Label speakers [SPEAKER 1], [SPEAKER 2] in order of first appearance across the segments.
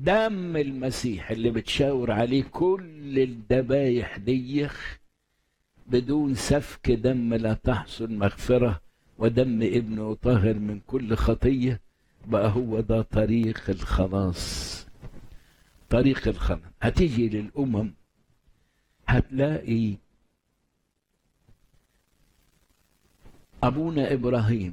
[SPEAKER 1] دم المسيح اللي بتشاور عليه كل الذبايح ديخ بدون سفك دم لا تحصل مغفرة ودم ابنه طاهر من كل خطية بقى هو ده طريق الخلاص طريق الخلاص هتيجي للأمم هتلاقي أبونا إبراهيم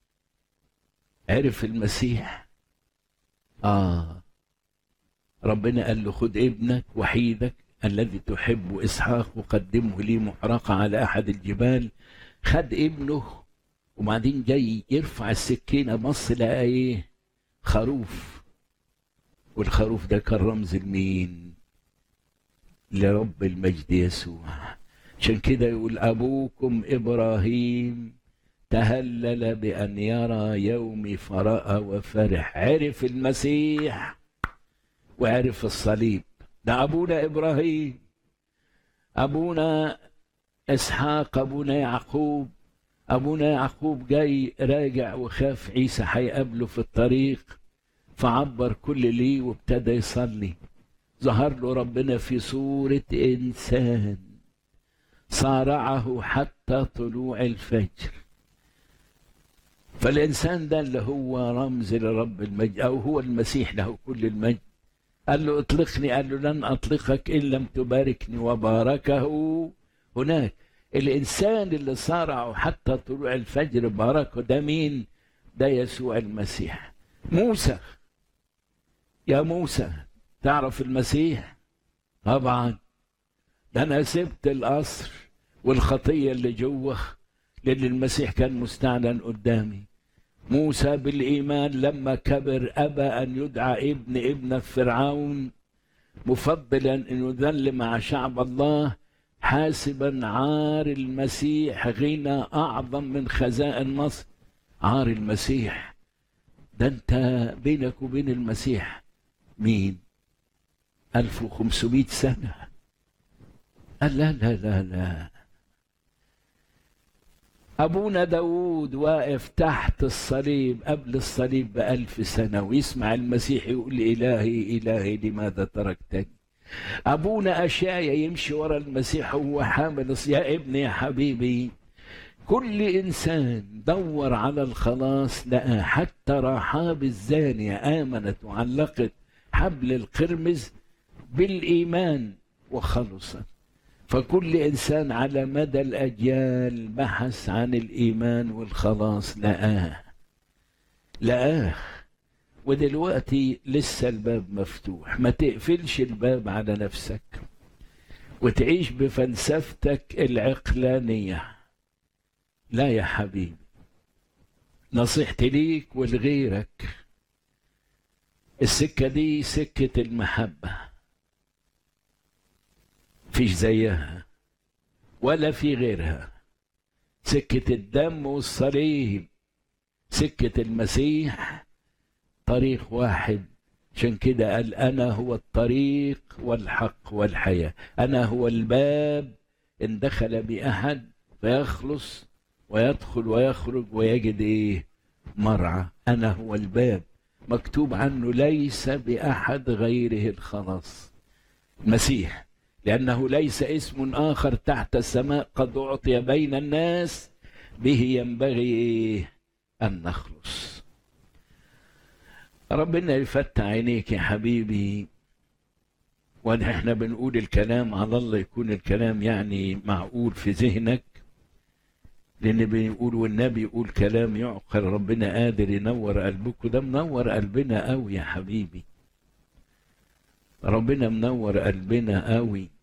[SPEAKER 1] عرف المسيح آه ربنا قال له خد ابنك وحيدك الذي تحب إسحاق وقدمه لي محرقة على أحد الجبال خد ابنه وبعدين جاي يرفع السكينة بص لقى إيه خروف والخروف ده كان رمز لمين لرب المجد يسوع عشان كده يقول أبوكم إبراهيم تهلل بأن يرى يومي فرأى وفرح عرف المسيح وعرف الصليب ده أبونا إبراهيم أبونا إسحاق أبونا يعقوب أبونا يعقوب جاي راجع وخاف عيسى هيقابله في الطريق فعبر كل ليه وابتدى يصلي ظهر له ربنا في صورة إنسان صارعه حتى طلوع الفجر فالإنسان ده اللي هو رمز لرب المجد أو هو المسيح له كل المجد قال له اطلقني قال له لن أطلقك إن لم تباركني وباركه هناك الإنسان اللي صارعه حتى طلوع الفجر باركه ده مين ده يسوع المسيح موسى يا موسى تعرف المسيح طبعا ده أنا سبت القصر والخطية اللي جوه لأن المسيح كان مستعلن قدامي موسى بالإيمان لما كبر أبى أن يدعى ابن ابن فرعون مفضلا أن يذل مع شعب الله حاسبا عار المسيح غنى أعظم من خزائن مصر عار المسيح ده أنت بينك وبين المسيح مين 1500 سنة قال لا لا لا لا أبونا داود واقف تحت الصليب قبل الصليب بألف سنة ويسمع المسيح يقول إلهي إلهي لماذا تركتني أبونا أشعيا يمشي ورا المسيح وهو حامل يا ابني يا حبيبي كل إنسان دور على الخلاص لقى حتى رحاب الزانية آمنت وعلقت حبل القرمز بالإيمان وخلصت فكل انسان على مدى الاجيال بحث عن الايمان والخلاص لقاه لقاه ودلوقتي لسه الباب مفتوح ما تقفلش الباب على نفسك وتعيش بفلسفتك العقلانيه لا يا حبيبي نصيحتي ليك ولغيرك السكه دي سكه المحبه فيش زيها ولا في غيرها سكة الدم والصليب سكة المسيح طريق واحد عشان كده قال أنا هو الطريق والحق والحياة أنا هو الباب إن دخل بأحد فيخلص ويدخل ويخرج ويجد إيه مرعى أنا هو الباب مكتوب عنه ليس بأحد غيره الخلاص المسيح لأنه ليس اسم آخر تحت السماء قد أعطي بين الناس به ينبغي أن نخلص ربنا يفتح عينيك يا حبيبي ونحن بنقول الكلام على الله يكون الكلام يعني معقول في ذهنك لأن بيقول والنبي يقول كلام يعقل ربنا قادر ينور قلبك وده منور قلبنا قوي يا حبيبي ربنا منور قلبنا قوي